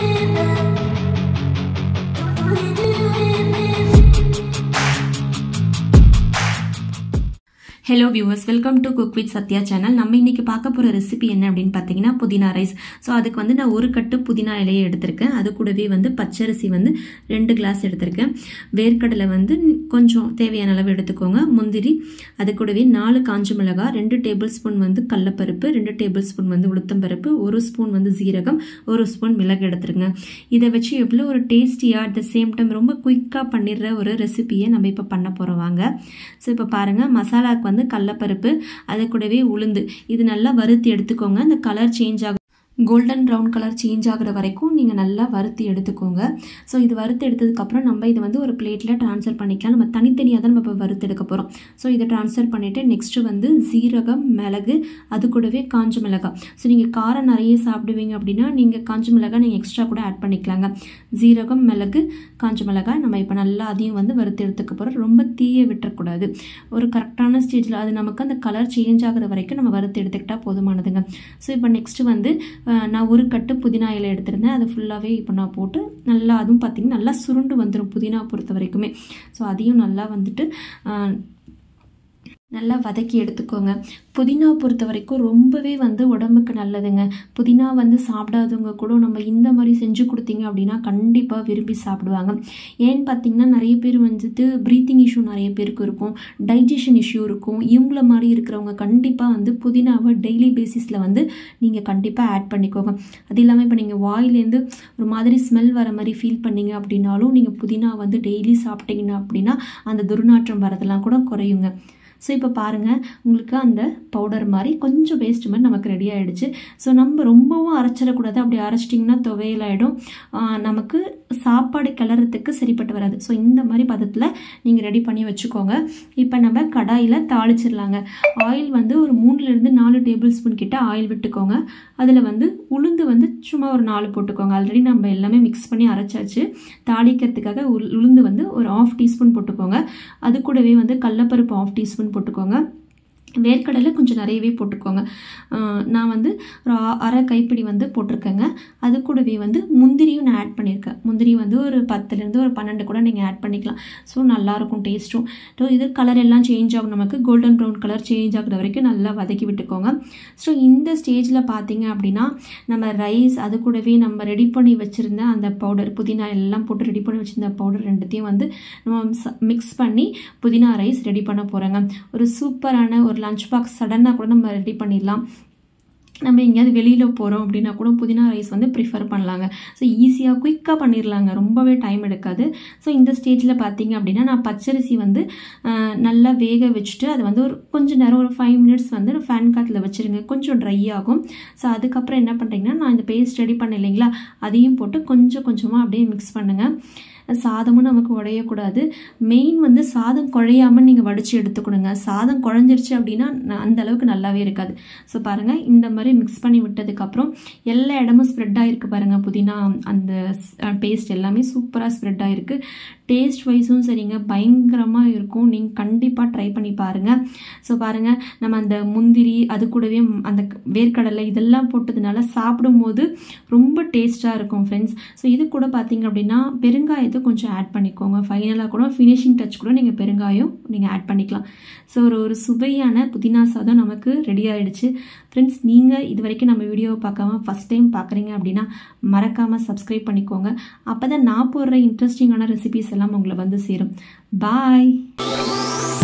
hello viewers welcome to cook with Sathya channel நம்ம இன்னைக்கு பார்க்க போகிற ரெசிபி என்ன அப்படின்னு பார்த்தீங்கன்னா புதினா ரைஸ் ஸோ அதுக்கு வந்து நான் ஒரு கட்டு புதினா இலையை எடுத்திருக்கேன் அது கூடவே வந்து பச்சரிசி வந்து ரெண்டு கிளாஸ் எடுத்திருக்கேன் வேர்க்கடலை வந்து கொஞ்சம் தேவையான அளவு எடுத்துக்கோங்க முந்திரி அது கூடவே நாலு காஞ்ச மிளகாய் ரெண்டு டேபிள் ஸ்பூன் வந்து கடலப்பருப்பு ரெண்டு டேபிள் ஸ்பூன் வந்து உளுத்தம்பருப்பு ஒரு ஸ்பூன் வந்து சீரகம் ஒரு ஸ்பூன் மிளகு எடுத்துருங்க இதை வச்சு எவ்வளோ ஒரு டேஸ்டியாக அட் த சேம் டைம் ரொம்ப குயிக்காக பண்ணிடுற ஒரு ரெசிபியை நம்ம இப்போ பண்ண போகிறோம் வாங்க ஸோ இப்போ பாருங்கள் மசாலாவுக்கு வந்து கடலப்பருப்பு அது கூடவே உளுந்து இது நல்லா வறுத்து எடுத்துக்கோங்க அந்த கலர் சேஞ்ச் ஆகும் கோல்டன் ப்ரௌன் கலர் சேஞ்ச் ஆகிற வரைக்கும் நீங்கள் நல்லா வறுத்து எடுத்துக்கோங்க ஸோ இது வறுத்து எடுத்ததுக்கப்புறம் நம்ம இதை வந்து ஒரு பிளேட்டில் ட்ரான்ஸ்ஃபர் பண்ணிக்கலாம் நம்ம தனித்தனியாக தான் நம்ம இப்போ வறுத்து எடுக்க போகிறோம் ஸோ இதை ட்ரான்ஸ்ஃபர் பண்ணிவிட்டு நெக்ஸ்ட்டு வந்து சீரகம் மிளகு அது கூடவே காஞ்ச மிளகாய் ஸோ நீங்கள் காரம் நிறைய சாப்பிடுவீங்க அப்படின்னா நீங்கள் காஞ்ச மிளகாய் நீங்கள் எக்ஸ்ட்ரா கூட ஆட் பண்ணிக்கலாங்க சீரகம் மிளகு காஞ்ச மிளகாய் நம்ம இப்போ நல்லா அதையும் வந்து வறுத்து எடுத்துக்க போகிறோம் ரொம்ப தீய விட்டுறக்கூடாது ஒரு கரெக்டான ஸ்டேஜில் அது நமக்கு அந்த கலர் சேஞ்ச் ஆகிற வரைக்கும் நம்ம வறுத்து எடுத்துக்கிட்டால் போதுமானதுங்க ஸோ இப்போ நெக்ஸ்ட்டு வந்து நான் ஒரு கட்டு புதினா இலை எடுத்திருந்தேன் அது ஃபுல்லாகவே இப்போ நான் போட்டு நல்லா அதுவும் பார்த்திங்கன்னா நல்லா சுருண்டு வந்துடும் புதினா பொறுத்த வரைக்குமே ஸோ அதையும் நல்லா வந்துட்டு நல்லா வதக்கி எடுத்துக்கோங்க புதினா பொறுத்த வரைக்கும் ரொம்பவே வந்து உடம்புக்கு நல்லதுங்க புதினா வந்து சாப்பிடாதவங்க கூட நம்ம இந்த மாதிரி செஞ்சு கொடுத்தீங்க அப்படின்னா கண்டிப்பாக விரும்பி சாப்பிடுவாங்க ஏன்னு பார்த்தீங்கன்னா நிறைய பேர் வந்துட்டு ப்ரீத்திங் இஷ்யூ நிறைய பேருக்கு இருக்கும் டைஜஷன் இஷ்யூ இருக்கும் இவங்கள மாதிரி இருக்கிறவங்க கண்டிப்பாக வந்து புதினாவை டெய்லி பேசிஸில் வந்து நீங்கள் கண்டிப்பாக ஆட் பண்ணிக்கோங்க அது இல்லாமல் இப்போ நீங்கள் வாயிலேருந்து ஒரு மாதிரி ஸ்மெல் வர மாதிரி ஃபீல் பண்ணீங்க அப்படின்னாலும் நீங்கள் புதினா வந்து டெய்லி சாப்பிட்டீங்கன்னா அப்படின்னா அந்த துர்நாற்றம் வரதெல்லாம் கூட குறையுங்க ஸோ இப்போ பாருங்கள் உங்களுக்கு அந்த பவுடர் மாதிரி கொஞ்சம் பேஸ்ட் மாதிரி நமக்கு ரெடி ஆகிடுச்சு ஸோ நம்ம ரொம்பவும் அரைச்சிடக்கூடாது அப்படி அரைச்சிட்டிங்கன்னா துவையலாயிடும் நமக்கு சாப்பாடு கிளறதுக்கு சரிப்பட்டு வராது ஸோ இந்த மாதிரி பதத்தில் நீங்கள் ரெடி பண்ணி வச்சுக்கோங்க இப்போ நம்ம கடாயில் தாளிச்சிடலாங்க ஆயில் வந்து ஒரு மூணுலேருந்து நாலு டேபிள் ஸ்பூன் கிட்ட ஆயில் விட்டுக்கோங்க அதில் வந்து உளுந்து வந்து சும்மா ஒரு நாலு போட்டுக்கோங்க ஆல்ரெடி நம்ம எல்லாமே மிக்ஸ் பண்ணி அரைச்சாச்சு தாளிக்கிறதுக்காக உளுந்து வந்து ஒரு ஆஃப் டீஸ்பூன் போட்டுக்கோங்க அது கூடவே வந்து கடலப்பருப்பு ஆஃப் டீஸ்பூன் போட்டுக்கோங்க வேர்க்கடலை கொஞ்சம் நிறையவே போட்டுக்கோங்க நான் வந்து ஒரு அரை கைப்பிடி வந்து போட்டிருக்கேங்க அது கூடவே வந்து முந்திரியும் நான் ஆட் பண்ணியிருக்கேன் முந்திரி வந்து ஒரு பத்துலேருந்து ஒரு பன்னெண்டு கூட நீங்கள் ஆட் பண்ணிக்கலாம் ஸோ நல்லாயிருக்கும் டேஸ்ட்டும் ஸோ இது கலர் எல்லாம் சேஞ்ச் ஆகும் நமக்கு கோல்டன் ப்ரௌன் கலர் சேஞ்ச் ஆகுற வரைக்கும் நல்லா வதக்கி விட்டுக்கோங்க ஸோ இந்த ஸ்டேஜில் பார்த்தீங்க அப்படின்னா நம்ம ரைஸ் அது கூடவே நம்ம ரெடி பண்ணி வச்சுருந்த அந்த பவுடர் புதினா எல்லாம் போட்டு ரெடி பண்ணி வச்சுருந்த பவுடர் ரெண்டுத்தையும் வந்து நம்ம மிக்ஸ் பண்ணி புதினா ரைஸ் ரெடி பண்ண போகிறோங்க ஒரு சூப்பரான ஒரு லஞ்ச் பாக்ஸ் சடனாக கூட நம்ம ரெடி பண்ணிடலாம் நம்ம எங்கேயாவது வெளியில் போகிறோம் அப்படின்னா கூட புதினா ரைஸ் வந்து ப்ரிஃபர் பண்ணலாங்க ஸோ ஈஸியாக குயிக்காக பண்ணிடலாங்க ரொம்பவே டைம் எடுக்காது ஸோ இந்த ஸ்டேஜில் பார்த்தீங்க அப்படின்னா நான் பச்சரிசி வந்து நல்லா வேக வச்சுட்டு அதை வந்து ஒரு கொஞ்சம் நேரம் ஒரு ஃபைவ் மினிட்ஸ் வந்து ஃபேன் காத்தில் வச்சுருங்க கொஞ்சம் ட்ரை ஆகும் ஸோ அதுக்கப்புறம் என்ன பண்ணுறீங்கன்னா நான் இந்த பேஸ்ட் ரெடி பண்ண இல்லைங்களா அதையும் போட்டு கொஞ்சம் கொஞ்சமாக அப்படியே மிக்ஸ் பண்ணுங்கள் சாதமும் நமக்கு உடையக்கூடாது மெயின் வந்து சாதம் குழையாமல் நீங்கள் வடித்து எடுத்துக்கணுங்க சாதம் குழஞ்சிருச்சு அப்படின்னா அந்த அளவுக்கு நல்லாவே இருக்காது ஸோ பாருங்கள் இந்த மாதிரி மிக்ஸ் பண்ணி விட்டதுக்கப்புறம் எல்லா இடமும் ஸ்ப்ரெட் ஆகிருக்கு பாருங்கள் புதினா அந்த பேஸ்ட் எல்லாமே சூப்பராக ஸ்ப்ரெட் ஆகிருக்கு டேஸ்ட் வைஸும் சரிங்க பயங்கரமாக இருக்கும் நீங்கள் கண்டிப்பாக ட்ரை பண்ணி பாருங்கள் ஸோ பாருங்கள் நம்ம அந்த முந்திரி அது கூடவே அந்த வேர்க்கடலை இதெல்லாம் போட்டதுனால சாப்பிடும்போது ரொம்ப டேஸ்ட்டாக இருக்கும் ஃப்ரெண்ட்ஸ் ஸோ இது கூட பார்த்தீங்க அப்படின்னா பெருங்காயத்தை கொஞ்சம் ஆட் பண்ணிக்கோங்க ஃபைனலாக கூட ஃபினிஷிங் டச் கூட நீங்கள் பெருங்காயம் நீங்கள் ஆட் பண்ணிக்கலாம் ஸோ ஒரு ஒரு சுவையான புதினா சாதம் நமக்கு ரெடி ஆகிடுச்சு ஃப்ரெண்ட்ஸ் நீங்கள் இது வரைக்கும் நம்ம வீடியோவை பார்க்காம ஃபஸ்ட் டைம் பார்க்குறீங்க அப்படின்னா மறக்காமல் சப்ஸ்கிரைப் பண்ணிக்கோங்க அப்போ தான் நான் போடுற இன்ட்ரெஸ்டிங்கான ரெசிபிஸ் எல்லாம் உங்களை வந்து சேரும் பாய்